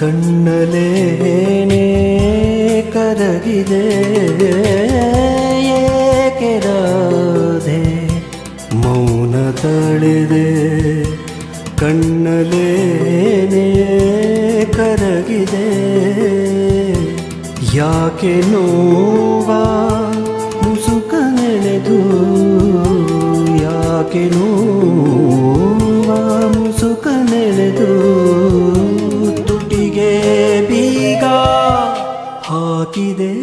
ಕಣ್ಣಲೇನೇ ಕರಗಿದೆ ಏಕೆ ರಾಧೆ ಮೌನ ತಳೆದೆ ಕಣ್ಣಲೇನೇ ಕರಗಿದೆ ಯಾಕೆ ನೋವಾ ಮುಸುಕ ನೆನೆದು ಯಾಕೆ ನೋವಾ ಮುಸುಕ ನೆನೆದು ತುಟಿಗೆ ಬೀಗ ಹಾಕಿದೆ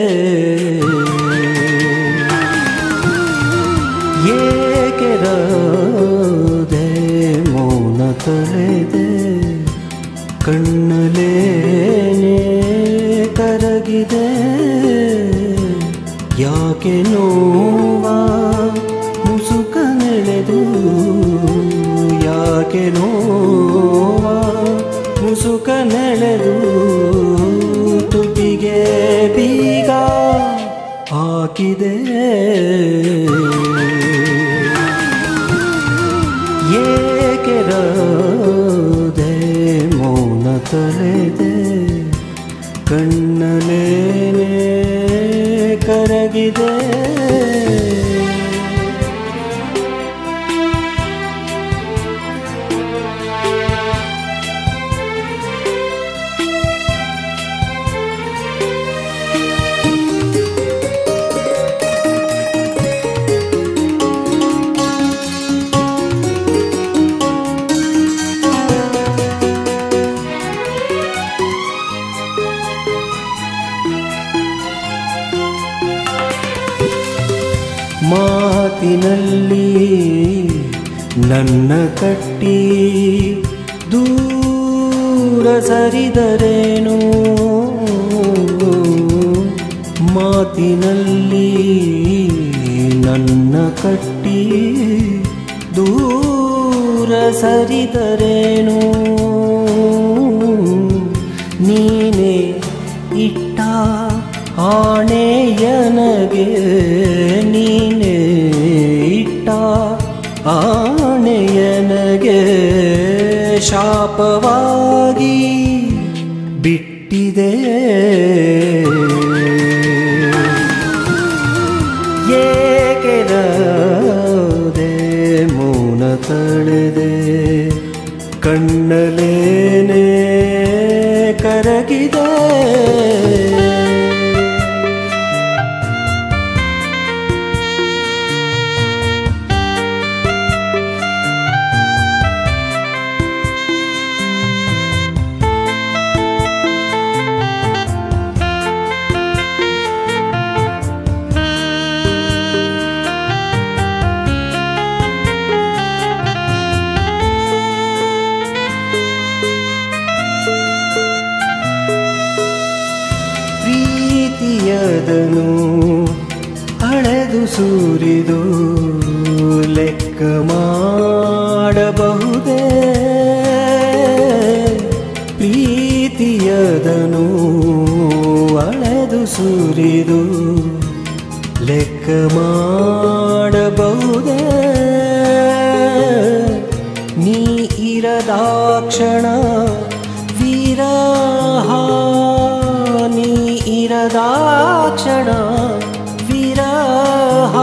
ಏಕೆ ರಾಧೆ ಮೌನ ತಳೆದೆ ಕಣ್ಣಲೇನೆ ಕರಗಿದೆ ಯಾಕೆ ನೋವಾ ಮುಸುಕ ನೆಳೆದು ಯಾಕೆ ನೋವಾ ಮುಸುಕ ನೆಳೆದು ತುಟಿಗೆ ಬೀಗ ಹಾಕಿದೆ ಏಕೆ ರಾಧೆ ಮೌನ ತಳೆದೆ ಕಣ್ಣಲೇನೆ ಕರಗಿದೆ ಮಾತಿನಲ್ಲಿ ನನ್ನ ಕಟ್ಟಿ ದೂರ ಸರಿದರೇನು ಮಾತಿನಲ್ಲಿ ನನ್ನ ಕಟ್ಟಿ ದೂರ ಸರಿದರೇನು ನೀನೇ ಇಟ್ಟ ಆಣೆಯನಗೆ ನೀನೇ ಇಟ್ಟ ಆಣೆಯನಗೆ ಶಾಪವಾಗಿ ಬಿಟ್ಟಿದೆ ಏಕೆ ರಾಧೆ ಮೌನ ತಳೆದೆ ಕಣ್ಣಲೇನೆ ಕರಗಿದೆ ಪ್ರೀತಿಯದನು ಅಳೆದು ಸುರಿದು ಲೆಕ್ಕ ಮಾಡಬಹುದೇ ಪ್ರೀತಿಯದನು ಅಳೆದು ಸುರಿದು ಲೆಕ್ಕ ಮಾಡಬಹುದೇ ನೀ ಇರದಾಕ್ಷಣ ವಿರಹ ನೀ ಇರದಾಕ್ಷಣ ವಿರಹ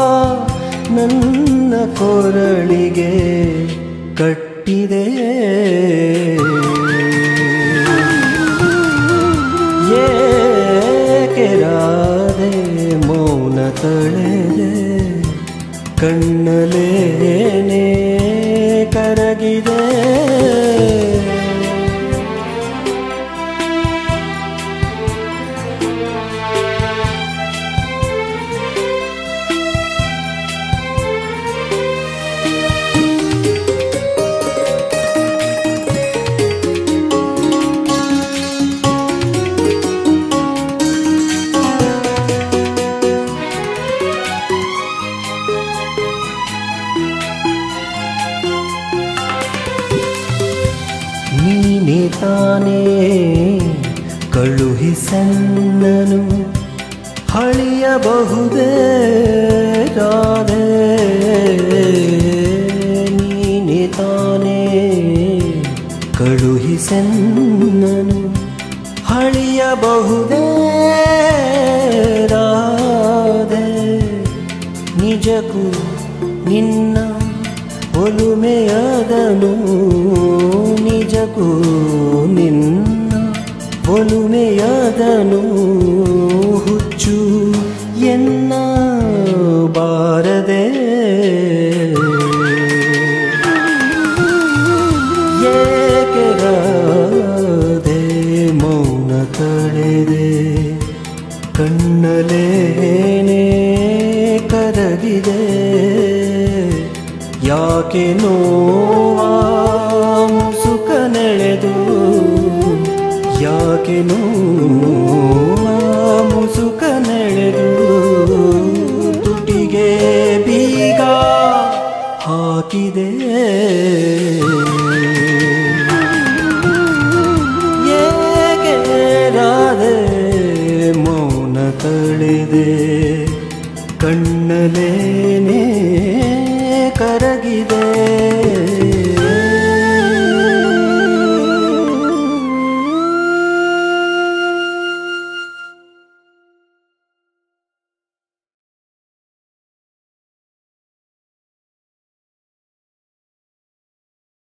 ನನ್ನ ಕೊರಳಿಗೆ ಕಟ್ಟಿದೆ ಏಕೆ ರಾಧೆ ಮೌನ ತಳೆದೆ ಕಣ್ಣಲೇನೆ ಕರಗಿದೆ ನೀನೇ ತಾನೇ ಕಳುಹಿಸನ್ನನು ಹಳಿಯಬಹುದೇ ರಾಧೆ ನೀನೇ ತಾನೇ ಕಳುಹಿಸನ್ನನು ಹೇಳಬಹುದೇ ರಾಧೆ ನಿಜಕ್ಕೂ ನಿನ್ನ ಒಲುಮೆಯದನು ನಿಜಕ್ಕೂ ನಿನ್ನ ಒಲುಮೆಯದನು ಹುಚ್ಚು ಎನ್ನ ಬಾರದೆ ಏಕೆ ರಾಧೆ ಮೌನ ತಡೆದೆ ಕಣ್ಣಲೇನೇ ಕರಗಿದೆ ಯಾಕೆ ನೋವಾ ಮುಸುಕ ನೆಳೆದು ಯಾಕೆ ನೋವಾ